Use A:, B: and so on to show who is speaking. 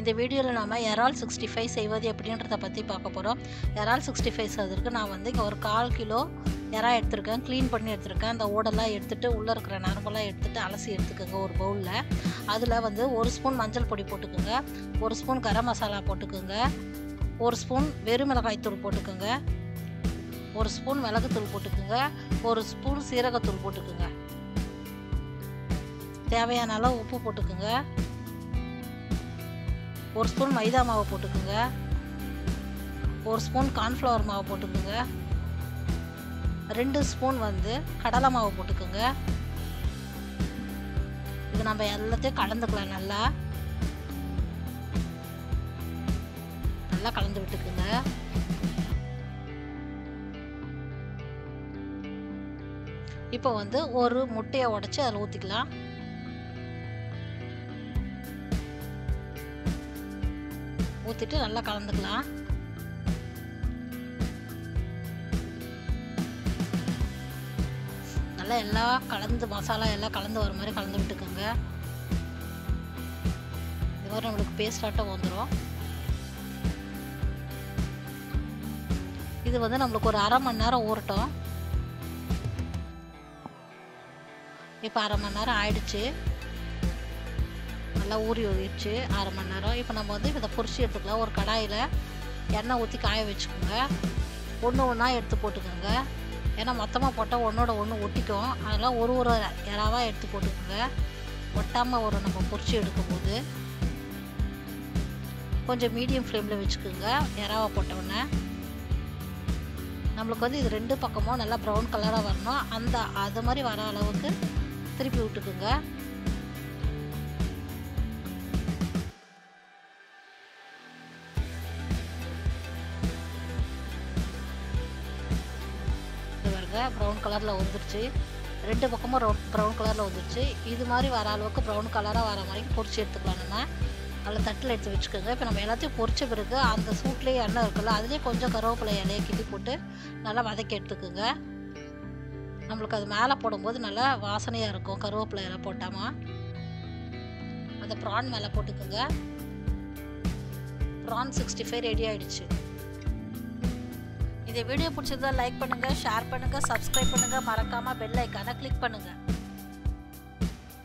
A: இந்த வீடியோவில் நாம் இறால் சிக்ஸ்டி ஃபைவ் செய்வது எப்படின்றத பற்றி பார்க்க போகிறோம் இறால் சிக்ஸ்டி ஃபைவ் செய்வதற்கு நான் வந்து இங்கே ஒரு கால் கிலோ இறா எடுத்திருக்கேன் க்ளீன் பண்ணி எடுத்திருக்கேன் அந்த ஓடெல்லாம் எடுத்துகிட்டு உள்ளே இருக்கிற நரம்பெல்லாம் எடுத்துகிட்டு அலசி எடுத்துக்கோங்க ஒரு பவுலில் அதில் வந்து ஒரு ஸ்பூன் மஞ்சள் பொடி போட்டுக்கோங்க ஒரு ஸ்பூன் கரம் மசாலா போட்டுக்கோங்க ஒரு ஸ்பூன் வெறும் மிளகாய் தூள் போட்டுக்கோங்க ஒரு ஸ்பூன் மிளகுத்தூள் போட்டுக்கோங்க ஒரு ஸ்பூன் சீரகத்தூள் போட்டுக்கோங்க தேவையான அளவு உப்பு போட்டுக்கோங்க ஒரு ஸ்பூன் மைதா மாவு போட்டுக்கோங்க ஒரு ஸ்பூன் கார்ன்ஃப்ளவர் மாவு போட்டுக்கோங்க ரெண்டு ஸ்பூன் வந்து கடலை மாவு போட்டுக்கோங்க இது நம்ம எல்லாத்தையும் கலந்துக்கலாம் நல்லா நல்லா கலந்து விட்டுக்குங்க இப்போ வந்து ஒரு முட்டையை உடச்சி அதில் ஊற்றிக்கலாம் ஊற்றிட்டு நல்லா கலந்துக்கலாம் நல்லா எல்லாம் கலந்து மசாலா எல்லாம் கலந்து வர மாதிரி கலந்து விட்டுக்கோங்க இது மாதிரி நம்மளுக்கு பேஸ்டாட்டம் வந்துடும் இது வந்து நம்மளுக்கு ஒரு அரை மணி நேரம் ஊறட்டும் இப்போ அரை மணி நேரம் ஆயிடுச்சு நல்லா ஊறி ஊறிடுச்சு அரை மணி நேரம் இப்போ நம்ம வந்து இதை பொரிச்சு எடுத்துக்கலாம் ஒரு கடாயில் எண்ணெய் ஊற்றி காய வச்சுக்கோங்க ஒன்று ஒன்றா எடுத்து போட்டுக்கோங்க ஏன்னா மொத்தமாக போட்டால் ஒன்றோட ஒன்று ஒட்டிக்கும் அதெல்லாம் ஒரு ஒரு இறாவாக எடுத்து போட்டுக்கோங்க ஒட்டாமல் ஒரு நம்ம பொரிச்சு எடுக்கும்போது கொஞ்சம் மீடியம் ஃப்ளேமில் வச்சுக்கோங்க இறாவை போட்டவுடனே நம்மளுக்கு வந்து இது ரெண்டு பக்கமும் நல்லா ப்ரௌன் கலராக வரணும் அந்த அது மாதிரி வர அளவுக்கு திருப்பி விட்டுக்குங்க பாருங்க ப்ரௌன் கலரில் வந்துருச்சு ரெண்டு பக்கமும் ரவுண்ட் ப்ரௌன் கலரில் வந்துருச்சு இது மாதிரி வர அளவுக்கு ப்ரௌன் கலராக வர மாதிரி பொரிச்சு எடுத்துக்கலாம் நம்ம அதில் தட்டில் எடுத்து வச்சுக்கோங்க இப்போ நம்ம எல்லாத்தையும் பொரிச்ச பிறகு அந்த சூட்லேயே எண்ணெய் இருக்குல்ல அதுலேயே கொஞ்சம் கருவேப்பிலை இலையை கிள்ளி போட்டு நல்லா வதக்கி எடுத்துக்கோங்க நம்மளுக்கு அது மேலே போடும்போது நல்லா வாசனையாக இருக்கும் கருவேப்பிலை இலை போட்டாமா அந்த ப்ரான் மேலே போட்டுக்கோங்க ப்ரான் சிக்ஸ்டி ஃபைவ் ரெடி ஆகிடுச்சு இந்த வீடியோ பிடிச்சதா லைக் பண்ணுங்கள் ஷேர் பண்ணுங்கள் சப்ஸ்கிரைப் பண்ணுங்கள் மறக்காமல் பெல் ஐக்கானை கிளிக் பண்ணுங்கள்